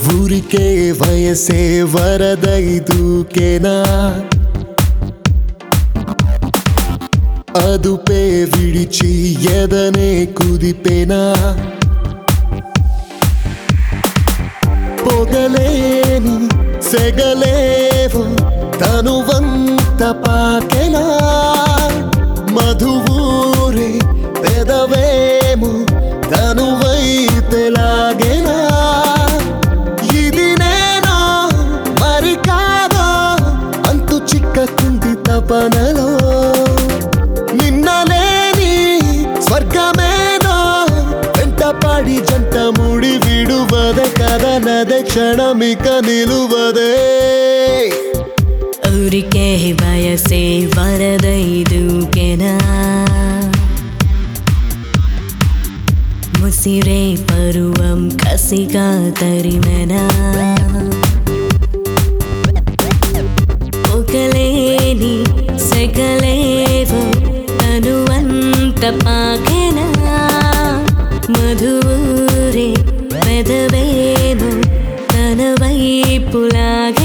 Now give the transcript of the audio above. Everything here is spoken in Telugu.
ఊరికే వయసే వరదై దూకేనా అదుపే విడిచి ఎదనే కుదిపేనా పొగలేని సెగలేవో తనువంత పాకెలా మధువూరే పెదవేము తనువై తెలాగెలా ఇది నేనో మరి కాదో అంతు చిక్కకుంది తపనలో నిన్నలేని స్వర్గమేనో వెంటపడి జంట ముడి విడువదే కదనదే క్షణమిక నిలువదే ఊరికే వయసే వరదై దూకెనా ముసిరే పరువం కసిగా తరిమెనా ఒకలేని సెగలేవో తనువంత పాకెనా మధురే పెదవేమో తన వైపులాగే